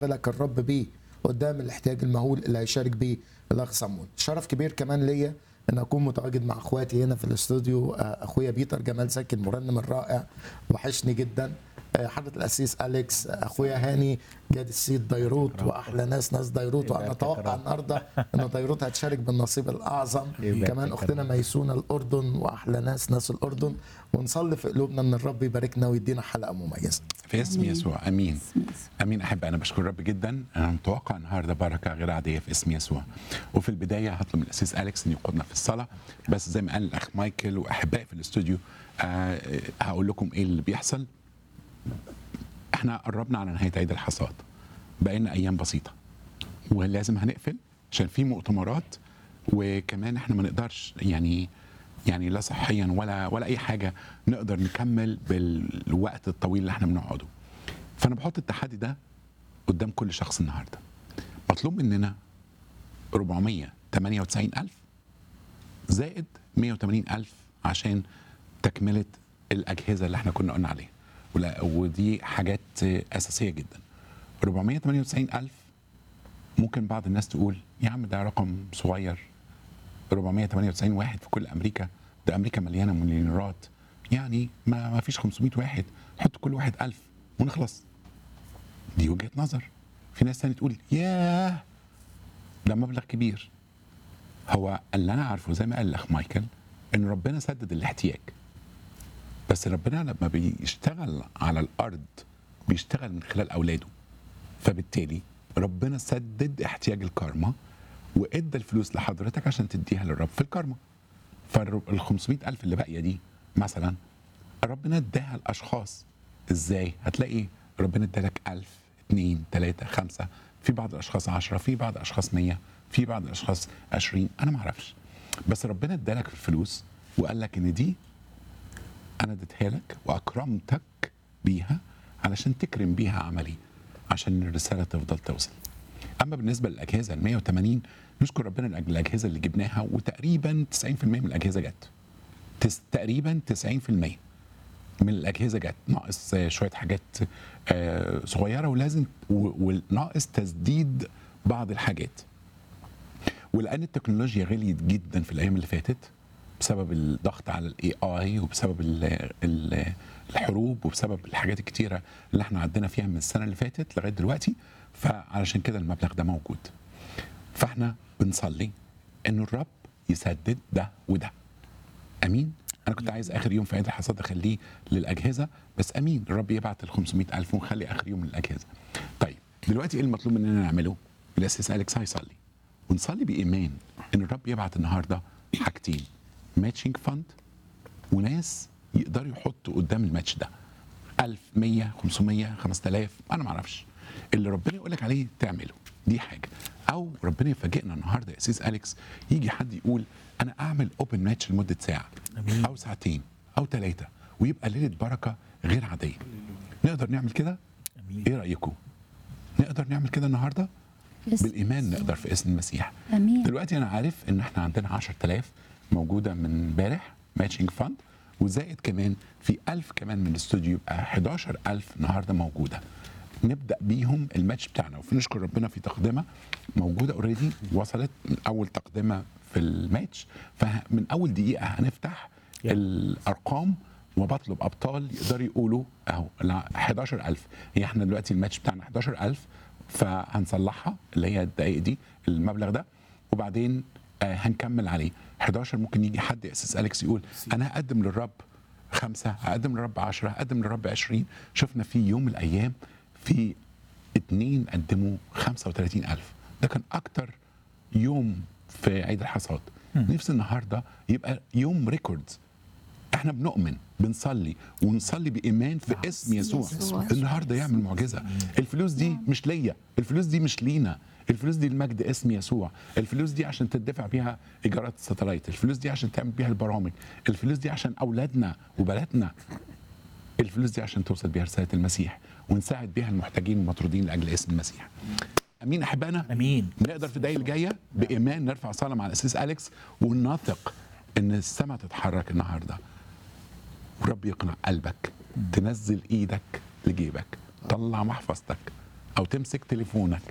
لك الرب بيه قدام الاحتياج المهول اللي هيشارك بيه الاخ صمود شرف كبير كمان ليا ان اكون متواجد مع اخواتي هنا في الاستوديو آه، اخويا بيتر جمال زكي المرنم الرائع وحشني جدا آه، حضرة الأسيس أليكس آه، أخويا هاني جاد السيد ديروت وأحلى ناس ناس ديروت وأنا يبارك أتوقع رب. النهاردة أن ديروت هتشارك بالنصيب الأعظم يبارك كمان أختنا ميسونة الأردن وأحلى ناس ناس الأردن ونصلي في قلوبنا أن الرب يباركنا ويدينا حلقة مميزة في اسم آمين. يسوع امين اسم يسوع. امين احب انا بشكر الرب جدا انا متوقع النهارده بركه غير عاديه في اسم يسوع وفي البدايه هطلب من الاسيس اليكس ان يقودنا في الصلاه بس زي ما قال الاخ مايكل واحبائي في الاستوديو آه هقول لكم ايه اللي بيحصل احنا قربنا على نهايه عيد الحصاد بقينا ايام بسيطه ولازم هنقفل عشان في مؤتمرات وكمان احنا ما نقدرش يعني يعني لا صحيا ولا ولا اي حاجه نقدر نكمل بالوقت الطويل اللي احنا بنقعده فانا بحط التحدي ده قدام كل شخص النهارده مطلوب مننا 498 ألف زائد 180 ألف عشان تكملة الأجهزة اللي احنا كنا قلنا عليها ولا- ودي حاجات أساسية جدا 498 ألف ممكن بعض الناس تقول يا عم ده رقم صغير 498 واحد في كل أمريكا ده أمريكا مليانة مليونيرات يعني ما, ما فيش 500 واحد حط كل واحد ألف ونخلص دي وجهة نظر في ناس تانية تقول ياه ده مبلغ كبير هو اللي انا عارفه زي ما قال الاخ مايكل ان ربنا سدد الاحتياج بس ربنا لما بيشتغل على الارض بيشتغل من خلال اولاده فبالتالي ربنا سدد احتياج الكارما وادى الفلوس لحضرتك عشان تديها للرب في الكارما فال 500 الف اللي باقيه دي مثلا ربنا اداها لاشخاص ازاي هتلاقي ربنا ادالك 1000 2 3 5 في بعض الاشخاص 10 في بعض الاشخاص 100 في بعض الاشخاص 20 انا ما اعرفش بس ربنا ادالك الفلوس وقال لك ان دي انا اديتها لك واكرمتك بيها علشان تكرم بيها عملي عشان الرساله تفضل توصل اما بالنسبه للاجهزه ال 180 نشكر ربنا لاجل الاجهزه اللي جبناها وتقريبا 90% من الاجهزه جت تس تقريبا 90% من الاجهزه جت ناقص آه، شويه حاجات آه، صغيره ولازم و- وناقص تسديد بعض الحاجات ولان التكنولوجيا غليت جدا في الايام اللي فاتت بسبب الضغط على الاي اي وبسبب ال ال الحروب وبسبب الحاجات الكتيره اللي احنا عدينا فيها من السنه اللي فاتت لغايه دلوقتي فعلشان كده المبلغ ده موجود فاحنا بنصلي ان الرب يسدد ده وده امين انا كنت عايز اخر يوم في عيد الحصاد اخليه للاجهزه بس امين الرب يبعت ال 500 الف ونخلي اخر يوم للاجهزه طيب دلوقتي ايه المطلوب مننا نعمله الاساس اليكس هيصلي ونصلي بايمان ان الرب يبعت النهارده حاجتين ماتشنج فند وناس يقدروا يحطوا قدام الماتش ده 1000 100 500 5000 انا ما اعرفش اللي ربنا يقول لك عليه تعمله دي حاجه او ربنا يفاجئنا النهارده يا اسيس اليكس يجي حد يقول انا اعمل اوبن ماتش لمده ساعه أمين. او ساعتين او ثلاثه ويبقى ليله بركه غير عاديه نقدر نعمل كده امين ايه رايكم نقدر نعمل كده النهارده باسم بالايمان يسوع. نقدر في اسم المسيح امين دلوقتي انا عارف ان احنا عندنا 10000 موجوده من امبارح ماتشنج فاند وزائد كمان في 1000 كمان من الاستوديو يبقى 11000 النهارده موجوده نبدا بيهم الماتش بتاعنا وفي نشكر ربنا في تقدمه موجوده اوريدي وصلت من اول تقدمه في الماتش فمن اول دقيقه هنفتح يلا. الارقام وبطلب ابطال يقدروا يقولوا اهو لا، 11000 هي احنا دلوقتي الماتش بتاعنا 11000 فهنصلحها اللي هي الدقائق دي المبلغ ده وبعدين آه هنكمل عليه 11 ممكن يجي حد اساس اليكس يقول انا هقدم للرب خمسة هقدم للرب 10 هقدم للرب 20 شفنا في يوم من الايام في اتنين قدموا 35000 ده كان اكتر يوم في عيد الحصاد نفسي النهارده يبقى يوم ريكوردز احنا بنؤمن بنصلي ونصلي بايمان في اسم يسوع يسوع. النهارده يعمل معجزه الفلوس دي مش ليا الفلوس دي مش لينا الفلوس دي لمجد اسم يسوع الفلوس دي عشان تدفع بيها ايجارات الساتلايت الفلوس دي عشان تعمل بيها البرامج الفلوس دي عشان اولادنا وبناتنا الفلوس دي عشان توصل بيها رساله المسيح ونساعد بيها المحتاجين المطرودين لاجل اسم المسيح امين احبائنا امين نقدر في الدقايق الجايه بايمان نرفع صلاه مع الاسيس اليكس ونثق ان السماء تتحرك النهارده ورب يقنع قلبك تنزل ايدك لجيبك طلع محفظتك او تمسك تليفونك